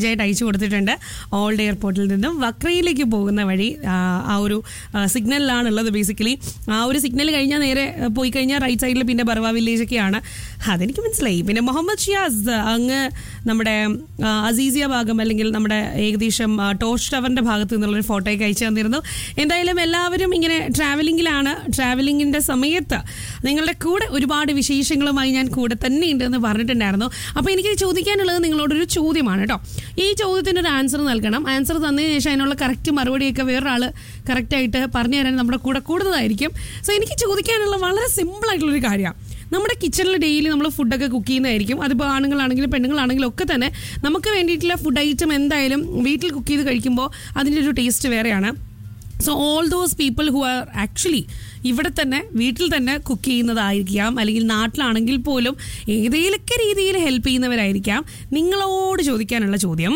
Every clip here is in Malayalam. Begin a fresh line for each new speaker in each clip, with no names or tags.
ആയിട്ട് അയച്ചു കൊടുത്തിട്ടുണ്ട് ഓൾഡ് എയർപോർട്ടിൽ നിന്നും വക്രയിലേക്ക് പോകുന്ന വഴി ആ, ആ ഒരു സിഗ്നലിലാണ് ഉള്ളത് ബേസിക്കലി ആ ഒരു സിഗ്നൽ കഴിഞ്ഞാൽ നേരെ ആ, പോയി കഴിഞ്ഞാൽ റൈറ്റ് സൈഡിൽ പിന്നെ ബർവ വില്ലേജ് ഒക്കെയാണ് അതെനിക്ക് മനസ്സിലായി പിന്നെ മുഹമ്മദ് ഷിയാസ് അങ്ങ് നമ്മുടെ ആ, അസീസിയ ഭാഗം അല്ലെങ്കിൽ നമ്മുടെ ഏകദേശം ആ, ടോർച്ച് ടവറിന്റെ ഭാഗത്ത് നിന്നുള്ളൊരു ഫോട്ടോയൊക്കെ അയച്ചു തന്നിരുന്നു എന്തായാലും എല്ലാവരും ഇങ്ങനെ ട്രാവലിംഗിലാണ് ട്രാവലിംഗിന്റെ സമയത്ത് നിങ്ങളുടെ കൂടെ ഒരുപാട് വിശേഷങ്ങളുമായി ഞാൻ കൂടെ തന്നെ ഉണ്ടെന്ന് പറഞ്ഞിട്ടുണ്ടായിരുന്നു അപ്പോൾ എനിക്ക് ചോദിക്കാനുള്ളത് നിങ്ങളോടൊരു ചോദ്യമാണ് കേട്ടോ ഈ ചോദ്യത്തിന് ഒരു ആൻസർ നൽകണം ആൻസർ തന്നതിന് ശേഷം അതിനുള്ള കറക്റ്റ് മറുപടിയൊക്കെ വേറൊരാൾ കറക്റ്റായിട്ട് പറഞ്ഞു തരാൻ നമ്മുടെ കൂടെ കൂടുന്നതായിരിക്കും സോ എനിക്ക് ചോദിക്കാനുള്ള വളരെ സിമ്പിൾ ആയിട്ടുള്ളൊരു കാര്യമാണ് നമ്മുടെ കിച്ചണിൽ ഡെയിലി നമ്മൾ ഫുഡൊക്കെ കുക്ക് ചെയ്യുന്നതായിരിക്കും അതിപ്പോൾ ആണുങ്ങളാണെങ്കിലും പെണ്ണുങ്ങളാണെങ്കിലും ഒക്കെ തന്നെ നമുക്ക് വേണ്ടിയിട്ടുള്ള ഫുഡ് ഐറ്റം എന്തായാലും വീട്ടിൽ കുക്ക് ചെയ്ത് കഴിക്കുമ്പോൾ അതിൻ്റെ ഒരു ടേസ്റ്റ് വേറെയാണ് so all those people who are actually ഇവിടെ തന്നെ വീട്ടിൽ തന്നെ കുക്ക് ചെയ്യുന്നതായിരിക്കാം അല്ലെങ്കിൽ നാട്ടിലാണെങ്കിൽ പോലും ഏതെങ്കിലുമൊക്കെ രീതിയിൽ ഹെൽപ്പ് ചെയ്യുന്നവരായിരിക്കാം നിങ്ങളോട് ചോദിക്കാനുള്ള ചോദ്യം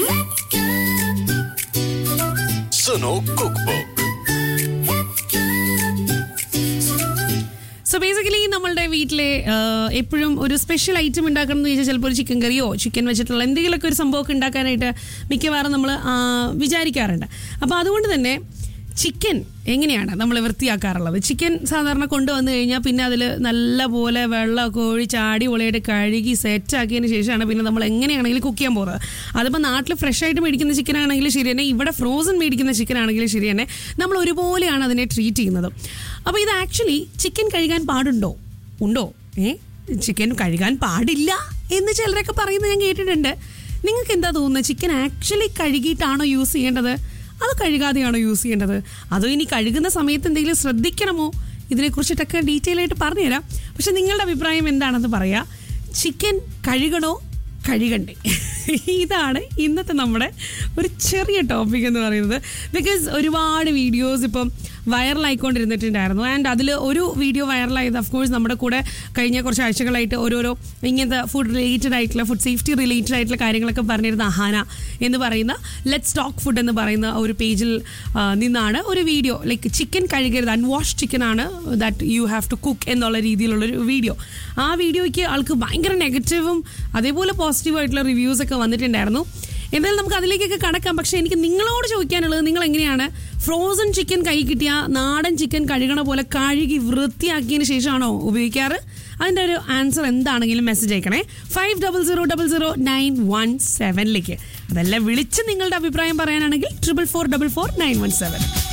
സുനോ കുക്ക് ബുക്ക്
സോ ബേസിക്കലി നമ്മളുടെ വീട്ടിലെ എപ്പോഴും ഒരു സ്പെഷ്യൽ ഐറ്റം ഉണ്ടാക്കണം എന്ന് ചോദിച്ചാൽ ചിലപ്പോൾ ഒരു ചിക്കൻ കറിയോ ചിക്കൻ വെച്ചിട്ടുള്ള എന്തെങ്കിലുമൊക്കെ ഒരു സംഭവമൊക്കെ ഉണ്ടാക്കാനായിട്ട് മിക്കവാറും നമ്മൾ വിചാരിക്കാറുണ്ട് അപ്പോൾ അതുകൊണ്ട് തന്നെ ചിക്കൻ എങ്ങനെയാണ് നമ്മൾ വൃത്തിയാക്കാറുള്ളത് ചിക്കൻ സാധാരണ കൊണ്ടുവന്നു കഴിഞ്ഞാൽ പിന്നെ അതിൽ നല്ല പോലെ വെള്ളമൊക്കെ ഒഴിച്ച് അടിപൊളിയായിട്ട് കഴുകി സെറ്റ് ആക്കിയതിന് ശേഷമാണ് പിന്നെ നമ്മൾ എങ്ങനെയാണെങ്കിലും കുക്ക് ചെയ്യാൻ പോകുന്നത് അതിപ്പോൾ നാട്ടിൽ ഫ്രഷ് ആയിട്ട് മേടിക്കുന്ന ചിക്കൻ ആണെങ്കിലും ശരി തന്നെ ഇവിടെ ഫ്രോസൺ മേടിക്കുന്ന ചിക്കൻ ആണെങ്കിലും ശരി തന്നെ നമ്മൾ ഒരുപോലെയാണ് അതിനെ ട്രീറ്റ് ചെയ്യുന്നത് അപ്പോൾ ഇത് ആക്ച്വലി ചിക്കൻ കഴുകാൻ പാടുണ്ടോ ഉണ്ടോ ഏ ചിക്കൻ കഴുകാൻ പാടില്ല എന്ന് ചിലരൊക്കെ പറയുന്നത് ഞാൻ കേട്ടിട്ടുണ്ട് നിങ്ങൾക്ക് എന്താ തോന്നുന്നത് ചിക്കൻ ആക്ച്വലി കഴുകിയിട്ടാണോ യൂസ് ചെയ്യേണ്ടത് അത് കഴുകാതെയാണോ യൂസ് ചെയ്യേണ്ടത് അതോ ഇനി കഴുകുന്ന സമയത്ത് എന്തെങ്കിലും ശ്രദ്ധിക്കണമോ ഇതിനെക്കുറിച്ചിട്ടൊക്കെ ഡീറ്റെയിൽ ആയിട്ട് പറഞ്ഞുതരാം പക്ഷെ നിങ്ങളുടെ അഭിപ്രായം എന്താണെന്ന് പറയാം ചിക്കൻ കഴുകണോ കഴുകണ്ടേ ഇതാണ് ഇന്നത്തെ നമ്മുടെ ഒരു ചെറിയ ടോപ്പിക് എന്ന് പറയുന്നത് ബിക്കോസ് ഒരുപാട് വീഡിയോസ് ഇപ്പം വൈറലായിക്കൊണ്ടിരുന്നിട്ടുണ്ടായിരുന്നു ആൻഡ് അതിൽ ഒരു വീഡിയോ വൈറലായത് അഫ്കോഴ്സ് നമ്മുടെ കൂടെ കഴിഞ്ഞ കുറച്ച് ആഴ്ചകളായിട്ട് ഓരോരോ ഇങ്ങനത്തെ ഫുഡ് റിലേറ്റഡ് ആയിട്ടുള്ള ഫുഡ് സേഫ്റ്റി റിലേറ്റഡ് ആയിട്ടുള്ള കാര്യങ്ങളൊക്കെ പറഞ്ഞിരുന്ന അഹാന എന്ന് പറയുന്ന ലെറ്റ് സ്റ്റോക്ക് ഫുഡ് എന്ന് പറയുന്ന ഒരു പേജിൽ നിന്നാണ് ഒരു വീഡിയോ ലൈക്ക് ചിക്കൻ കഴുകരുത് അൺവാഷ് ചിക്കൻ ആണ് that you have to cook എന്നുള്ള രീതിയിലുള്ളൊരു വീഡിയോ ആ വീഡിയോയ്ക്ക് ആൾക്ക് ഭയങ്കര നെഗറ്റീവും അതേപോലെ പോസിറ്റീവ് ആയിട്ടുള്ള റിവ്യൂസ് ഒക്കെ വന്നിട്ടുണ്ടായിരുന്നു എന്തായാലും നമുക്ക് അതിലേക്കൊക്കെ കടക്കാം പക്ഷേ എനിക്ക് നിങ്ങളോട് ചോദിക്കാനുള്ളത് നിങ്ങൾ എങ്ങനെയാണ് ഫ്രോസൺ ചിക്കൻ കൈ കിട്ടിയ നാടൻ ചിക്കൻ കഴുകണ പോലെ കഴുകി വൃത്തിയാക്കിയതിന് ശേഷമാണോ ഉപയോഗിക്കാറ് അതിൻ്റെ ഒരു ആൻസർ എന്താണെങ്കിലും മെസ്സേജ് അയക്കണേ five double zero double zero nine one സെവനിലേക്ക് അതെല്ലാം വിളിച്ച് നിങ്ങളുടെ അഭിപ്രായം പറയാനാണെങ്കിൽ triple four double four nine one seven